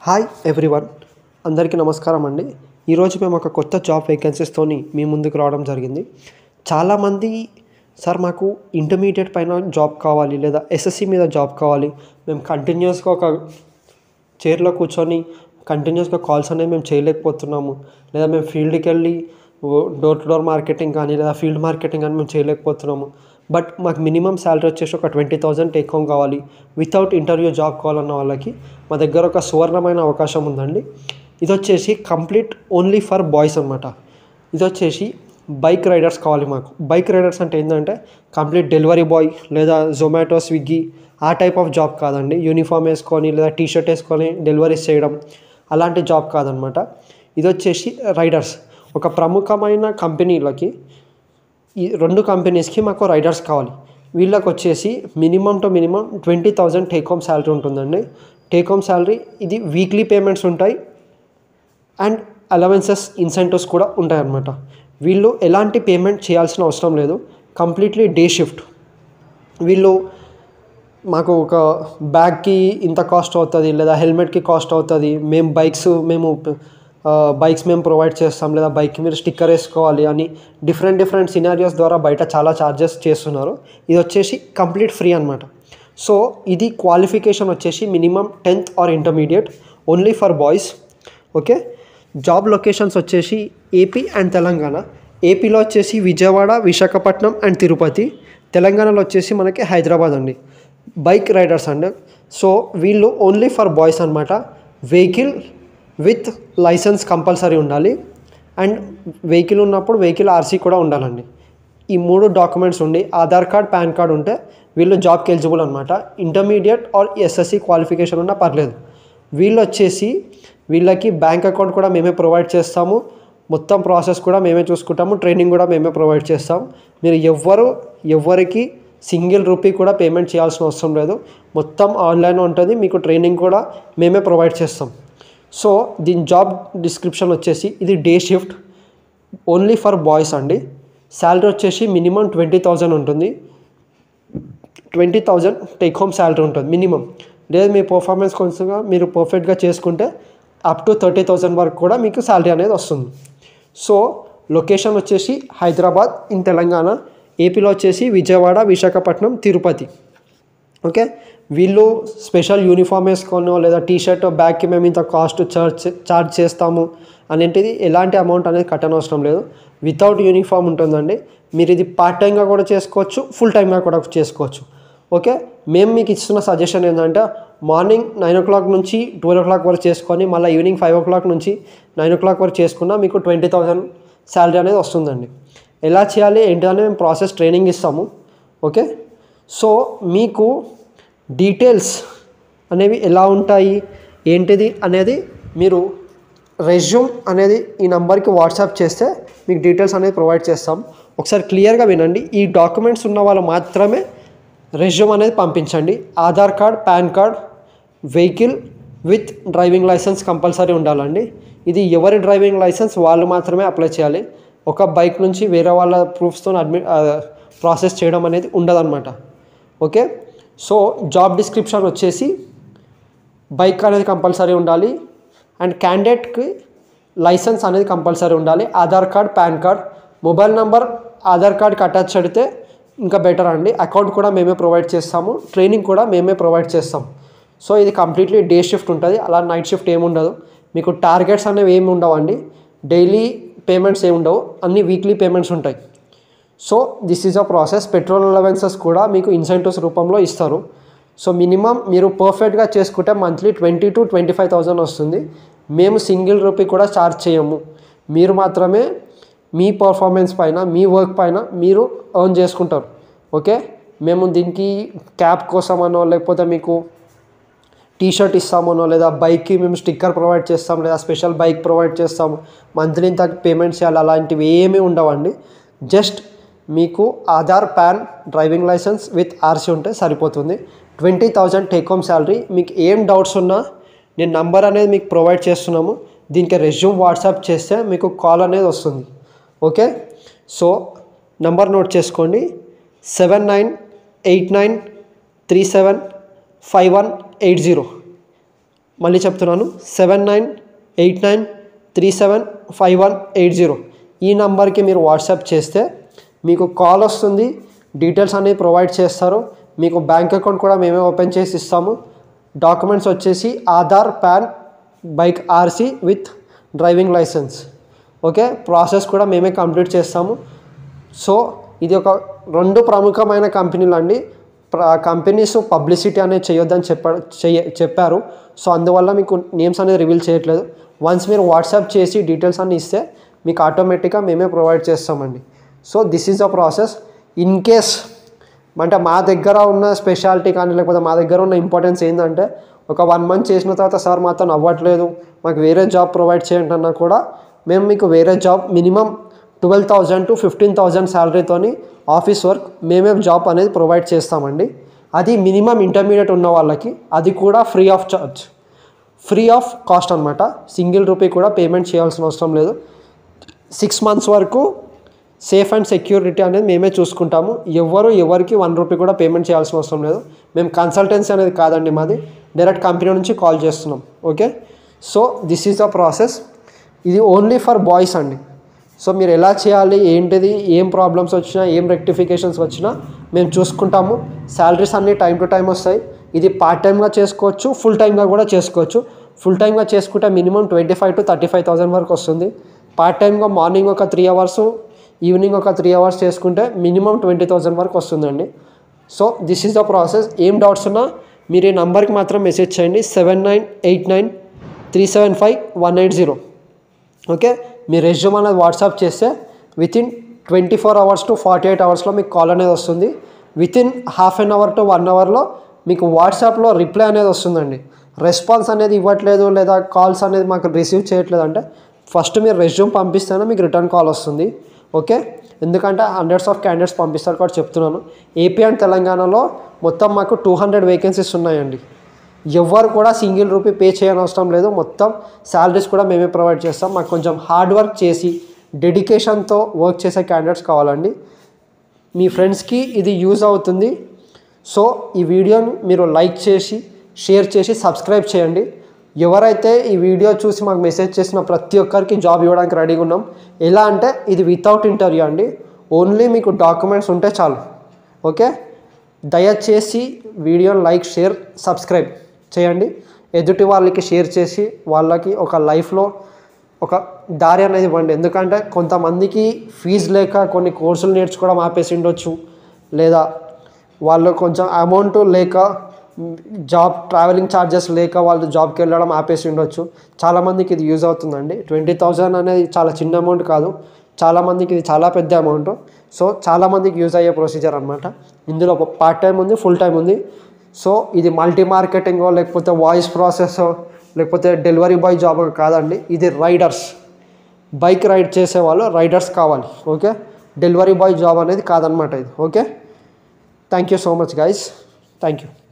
hi everyone అందరికీ నమస్కారం అండి ఈరోజు మేము ఒక కొత్త జాబ్ వేకెన్సీస్తోని మీ ముందుకు రావడం జరిగింది చాలామంది సార్ మాకు ఇంటర్మీడియట్ పైన జాబ్ కావాలి లేదా ఎస్ఎస్సి మీద జాబ్ కావాలి మేము కంటిన్యూస్గా ఒక చైర్లో కూర్చొని కంటిన్యూస్గా కాల్స్ అనేవి మేము చేయలేకపోతున్నాము లేదా మేము ఫీల్డ్కి వెళ్ళి డోర్ టు డోర్ మార్కెటింగ్ కానీ లేదా ఫీల్డ్ మార్కెటింగ్ కానీ మేము చేయలేకపోతున్నాము బట్ మాకు మినిమం శాలరీ వచ్చేసి ఒక ట్వంటీ థౌజండ్ టేక్ హోమ్ కావాలి వితౌట్ ఇంటర్వ్యూ జాబ్ కావాలన్న వాళ్ళకి మా దగ్గర ఒక సువర్ణమైన అవకాశం ఉందండి ఇది వచ్చేసి కంప్లీట్ ఓన్లీ ఫర్ బాయ్స్ అనమాట ఇది వచ్చేసి బైక్ రైడర్స్ కావాలి మాకు బైక్ రైడర్స్ అంటే ఏంటంటే కంప్లీట్ డెలివరీ బాయ్ లేదా జొమాటో స్విగ్గీ ఆ టైప్ ఆఫ్ జాబ్ కాదండి యూనిఫామ్ వేసుకొని లేదా టీ షర్ట్ వేసుకొని డెలివరీస్ చేయడం అలాంటి జాబ్ కాదనమాట ఇది వచ్చేసి రైడర్స్ ఒక ప్రముఖమైన కంపెనీలకి ఈ రెండు కంపెనీస్కి మాకు రైడర్స్ కావాలి వీళ్ళకి వచ్చేసి minimum to minimum twenty thousand take home salary ఉంటుందండి టేక్ హోమ్ శాలరీ ఇది వీక్లీ పేమెంట్స్ ఉంటాయి అండ్ అలవెన్సెస్ ఇన్సెంటివ్స్ కూడా ఉంటాయన్నమాట వీళ్ళు ఎలాంటి పేమెంట్ చేయాల్సిన అవసరం లేదు కంప్లీట్లీ డే షిఫ్ట్ వీళ్ళు మాకు ఒక బ్యాగ్కి ఇంత కాస్ట్ అవుతుంది లేదా హెల్మెట్కి కాస్ట్ అవుతుంది మేము బైక్స్ మేము బైక్స్ మేము ప్రొవైడ్ చేస్తాం లేదా బైక్కి మీరు స్టిక్కర్ వేసుకోవాలి అని డిఫరెంట్ డిఫరెంట్ సినారియోస్ ద్వారా బయట చాలా ఛార్జెస్ చేస్తున్నారు ఇది వచ్చేసి కంప్లీట్ ఫ్రీ అనమాట సో ఇది క్వాలిఫికేషన్ వచ్చేసి minimum tenth or intermediate only for boys okay job locations వచ్చేసి ఏపీ అండ్ తెలంగాణ ఏపీలో వచ్చేసి విజయవాడ విశాఖపట్నం అండ్ తిరుపతి తెలంగాణలో వచ్చేసి మనకి హైదరాబాద్ అండి బైక్ రైడర్స్ అండి సో వీళ్ళు ఓన్లీ ఫర్ బాయ్స్ అనమాట వెహికల్ విత్ లైసెన్స్ కంపల్సరీ ఉండాలి అండ్ వెహికల్ ఉన్నప్పుడు వెహికల్ ఆర్సీ కూడా ఉండాలండి ఈ మూడు డాక్యుమెంట్స్ ఉండి ఆధార్ కార్డ్ పాన్ కార్డ్ ఉంటే వీళ్ళు జాబ్కి ఎలిజిబుల్ అనమాట ఇంటర్మీడియట్ ఆర్ ఎస్ఎస్సి క్వాలిఫికేషన్ ఉన్నా పర్లేదు వీళ్ళు వచ్చేసి వీళ్ళకి బ్యాంక్ అకౌంట్ కూడా మేమే ప్రొవైడ్ చేస్తాము మొత్తం ప్రాసెస్ కూడా మేమే చూసుకుంటాము ట్రైనింగ్ కూడా మేమే ప్రొవైడ్ చేస్తాం మీరు ఎవ్వరు ఎవరికి సింగిల్ రూపీ కూడా పేమెంట్ చేయాల్సిన అవసరం లేదు మొత్తం ఆన్లైన్ ఉంటుంది మీకు ట్రైనింగ్ కూడా మేమే ప్రొవైడ్ చేస్తాం సో దీని జాబ్ డిస్క్రిప్షన్ వచ్చేసి ఇది day shift only for boys అండి శాలరీ వచ్చేసి మినిమం ట్వంటీ థౌజండ్ ఉంటుంది twenty thousand take home salary ఉంటుంది మినిమం లేదు మీ పర్ఫార్మెన్స్ కొంచెంగా మీరు పర్ఫెక్ట్గా చేసుకుంటే అప్ టు థర్టీ థౌజండ్ వరకు కూడా మీకు శాలరీ అనేది వస్తుంది సో లొకేషన్ వచ్చేసి హైదరాబాద్ ఇన్ తెలంగాణ ఏపీలో వచ్చేసి విజయవాడ విశాఖపట్నం తిరుపతి ఓకే వీళ్ళు స్పెషల్ యూనిఫామ్ వేసుకోనో లేదా టీ షర్ట్ బ్యాగ్కి మేము ఇంత కాస్ట్ చార్జ్ చార్జ్ చేస్తాము అనేటిది ఎలాంటి అమౌంట్ అనేది కట్టనవసరం లేదు వితౌట్ యూనిఫామ్ ఉంటుందండి మీరు ఇది పార్ట్ టైంగా కూడా చేసుకోవచ్చు ఫుల్ టైంగా కూడా చేసుకోవచ్చు ఓకే మేము మీకు ఇస్తున్న సజెషన్ ఏంటంటే మార్నింగ్ నైన్ ఓ క్లాక్ నుంచి ట్వెల్వ్ ఓ క్లాక్ వరకు చేసుకొని మళ్ళీ ఈవినింగ్ ఫైవ్ ఓ క్లాక్ నుంచి నైన్ ఓ క్లాక్ వరకు చేసుకున్నా మీకు ట్వంటీ థౌజండ్ శాలరీ అనేది వస్తుందండి ఎలా చేయాలి ఏంటనే మేము ప్రాసెస్ ట్రైనింగ్ ఇస్తాము ఓకే సో మీకు డీటెయిల్స్ అనేవి ఎలా ఉంటాయి ఏంటిది అనేది మీరు రెజ్యూమ్ అనేది ఈ నంబర్కి వాట్సాప్ చేస్తే మీకు డీటెయిల్స్ అనేది ప్రొవైడ్ చేస్తాం ఒకసారి క్లియర్గా వినండి ఈ డాక్యుమెంట్స్ ఉన్న వాళ్ళు మాత్రమే రెజ్యూమ్ అనేది పంపించండి Aadhaar card PAN card vehicle with driving license compulsory ఉండాలండి ఇది ఎవరి డ్రైవింగ్ లైసెన్స్ వాళ్ళు మాత్రమే అప్లై చేయాలి ఒక బైక్ నుంచి వేరే వాళ్ళ ప్రూఫ్స్తో అడ్మిట్ ప్రాసెస్ చేయడం అనేది ఉండదన్నమాట ఓకే సో జాబ్ డిస్క్రిప్షన్ వచ్చేసి బైక్ అనేది కంపల్సరీ ఉండాలి అండ్ క్యాండిడేట్కి లైసెన్స్ అనేది కంపల్సరీ ఉండాలి Aadhaar card PAN card mobile number Aadhaar కార్డ్కి అటాచ్ అయితే ఇంకా బెటర్ అండి అకౌంట్ కూడా మేమే ప్రొవైడ్ చేస్తాము ట్రైనింగ్ కూడా మేమే ప్రొవైడ్ చేస్తాం సో ఇది కంప్లీట్లీ డే షిఫ్ట్ ఉంటుంది అలా నైట్ షిఫ్ట్ ఏమి ఉండదు మీకు టార్గెట్స్ అనేవి ఏమి ఉండవండి డైలీ పేమెంట్స్ ఏమి ఉండవు అన్ని వీక్లీ పేమెంట్స్ ఉంటాయి so this is a process petrol allowances కూడా మీకు ఇన్సెంటివ్స్ రూపంలో ఇస్తారు సో మినిమం మీరు పర్ఫెక్ట్గా చేసుకుంటే monthly twenty two twenty five thousand వస్తుంది మేము సింగిల్ రూపీ కూడా ఛార్జ్ చేయము మీరు మాత్రమే మీ పర్ఫార్మెన్స్ పైన మీ వర్క్ పైన మీరు ఎర్న్ చేసుకుంటారు ఓకే మేము దీనికి క్యాప్ కోసమనో లేకపోతే మీకు టీ షర్ట్ ఇస్తామనో లేదా బైక్కి మేము స్టిక్కర్ ప్రొవైడ్ చేస్తాం లేదా స్పెషల్ బైక్ ప్రొవైడ్ చేస్తాము మంత్లీ ఇంత పేమెంట్ చేయాలి అలాంటివి ఏమీ ఉండవండి జస్ట్ మీకు Aadhaar PAN driving license with RC ఉంటే సరిపోతుంది twenty thousand take home salary మీకు ఏం డౌట్స్ ఉన్నా నేను నంబర్ అనేది మీకు ప్రొవైడ్ చేస్తున్నాము దీనికి రెజ్యూమ్ వాట్సాప్ చేస్తే మీకు కాల్ అనేది వస్తుంది ఓకే సో నంబర్ నోట్ చేసుకోండి seven nine eight nine three seven five one eight zero మళ్ళీ చెప్తున్నాను seven nine eight nine three seven five one eight zero ఈ నంబర్కి మీరు వాట్సాప్ చేస్తే మీకు కాల్ వస్తుంది డీటెయిల్స్ అనేవి ప్రొవైడ్ చేస్తారు మీకు బ్యాంక్ అకౌంట్ కూడా మేమే ఓపెన్ చేసి ఇస్తాము డాక్యుమెంట్స్ వచ్చేసి Aadhaar PAN bike RC with driving license okay process కూడా మేమే కంప్లీట్ చేస్తాము సో ఇది ఒక రెండు ప్రముఖమైన కంపెనీలు అండి కంపెనీస్ పబ్లిసిటీ అనేది చేయొద్దని చెప్పారు చెయ్య చెప్పారు సో అందువల్ల మీకు నేమ్స్ అనేది రివీల్ చేయట్లేదు వన్స్ మీరు వాట్సాప్ చేసి డీటెయిల్స్ అన్ని ఇస్తే మీకు ఆటోమేటిక్గా మేమే ప్రొవైడ్ చేస్తామండి so this is the process in case అంటే మా దగ్గర ఉన్న స్పెషాలిటీ కానీ లేకపోతే మా దగ్గర ఉన్న ఇంపార్టెన్స్ ఏంటంటే ఒక వన్ మంత్ చేసిన తర్వాత సార్ మాతో అవ్వట్లేదు మాకు వేరే జాబ్ ప్రొవైడ్ చేయండి అన్నా కూడా మేము మీకు వేరే job minimum twelve thousand to fifteen thousand శాలరీతోని ఆఫీస్ వర్క్ మేమే జాబ్ అనేది ప్రొవైడ్ చేస్తామండి అది మినిమం ఇంటర్మీడియట్ ఉన్న వాళ్ళకి అది కూడా free of charge free of cost అనమాట సింగిల్ రూపీ కూడా పేమెంట్ చేయాల్సిన అవసరం లేదు సిక్స్ మంత్స్ వరకు సేఫ్ అండ్ సెక్యూరిటీ అనేది మేమే చూసుకుంటాము ఎవరు ఎవరికి వన్ రూపీ కూడా పేమెంట్ చేయాల్సిన అవసరం లేదు మేము కన్సల్టెన్సీ అనేది కాదండి మాది డైరెక్ట్ కంపెనీ నుంచి కాల్ చేస్తున్నాం okay so this is the process ఇది ఓన్లీ ఫర్ బాయ్స్ అండి సో మీరు ఎలా చేయాలి ఏంటిది ఏం ప్రాబ్లమ్స్ వచ్చినా ఏం రెక్టిఫికేషన్స్ వచ్చినా మేము చూసుకుంటాము శాలరీస్ అన్నీ టైం టు టైం వస్తాయి ఇది పార్ట్ టైమ్గా చేసుకోవచ్చు ఫుల్ టైమ్గా కూడా చేసుకోవచ్చు ఫుల్ టైమ్గా చేసుకుంటే minimum twenty five to thirty five thousand వరకు వస్తుంది పార్ట్ టైమ్గా మార్నింగ్ ఒక త్రీ అవర్స్ ఈవినింగ్ ఒక త్రీ అవర్స్ చేసుకుంటే మినిమం ట్వంటీ థౌసండ్ వరకు వస్తుందండి so this is the process ఏం డౌట్స్ ఉన్నా మీరు ఈ నంబర్కి మాత్రం మెసేజ్ చేయండి seven nine eight nine three seven five one eight zero okay మీ రెజ్యూమ్ అనేది వాట్సాప్ చేస్తే within twenty four hours to forty eight అవర్స్లో మీకు కాల్ అనేది వస్తుంది within half an hour to one అవర్లో మీకు వాట్సాప్లో రిప్లై అనేది వస్తుందండి రెస్పాన్స్ అనేది ఇవ్వట్లేదు లేదా కాల్స్ అనేది మాకు రిసీవ్ చేయట్లేదు అంటే ఫస్ట్ మీరు రెజ్యూమ్ పంపిస్తేనే మీకు రిటర్న్ కాల్ వస్తుంది ఓకే ఎందుకంటే హండ్రెడ్స్ ఆఫ్ క్యాండిడేట్స్ పంపిస్తారు కాబట్టి చెప్తున్నాను ఏపీ అండ్ తెలంగాణలో మొత్తం మాకు టూ హండ్రెడ్ వేకెన్సీస్ ఉన్నాయండి ఎవరు కూడా సింగిల్ రూపీ పే చేయని అవసరం లేదు మొత్తం శాలరీస్ కూడా మేమే ప్రొవైడ్ చేస్తాం మాకు కొంచెం హార్డ్ వర్క్ చేసి డెడికేషన్తో వర్క్ చేసే క్యాండిడేట్స్ కావాలండి మీ ఫ్రెండ్స్కి ఇది యూజ్ అవుతుంది సో ఈ వీడియోని మీరు లైక్ చేసి షేర్ చేసి సబ్స్క్రైబ్ చేయండి ఎవరైతే ఈ వీడియో చూసి మాకు మెసేజ్ చేసిన ప్రతి ఒక్కరికి జాబ్ ఇవ్వడానికి రెడీగా ఉన్నాం ఎలా అంటే ఇది వితౌట్ ఇంటర్వ్యూ అండి ఓన్లీ మీకు డాక్యుమెంట్స్ ఉంటే చాలు ఓకే దయచేసి వీడియోని లైక్ షేర్ సబ్స్క్రైబ్ చేయండి ఎదుటి వాళ్ళకి షేర్ చేసి వాళ్ళకి ఒక లైఫ్లో ఒక దారి అనేది ఇవ్వండి ఎందుకంటే కొంతమందికి ఫీజు లేక కొన్ని కోర్సులు నేర్చుకోవడం ఆపేసి ఉండొచ్చు లేదా వాళ్ళు కొంచెం అమౌంట్ లేక జాబ్ ట్రావెలింగ్ ఛార్జెస్ లేక వాళ్ళు జాబ్కి వెళ్ళడం ఆపేసి ఉండొచ్చు చాలామందికి ఇది యూజ్ అవుతుందండి ట్వంటీ థౌజండ్ అనేది చాలా చిన్న అమౌంట్ కాదు చాలామందికి ఇది చాలా పెద్ద అమౌంట్ సో చాలామందికి యూజ్ అయ్యే ప్రొసీజర్ అనమాట ఇందులో పార్ట్ టైం ఉంది ఫుల్ టైం ఉంది సో ఇది మల్టీ మార్కెటింగో లేకపోతే వాయిస్ ప్రాసెస్ లేకపోతే డెలివరీ బాయ్ జాబ్ కాదండి ఇది రైడర్స్ బైక్ రైడ్ చేసే వాళ్ళు రైడర్స్ కావాలి ఓకే డెలివరీ బాయ్ జాబ్ అనేది కాదనమాట ఇది okay thank you so much guys thank you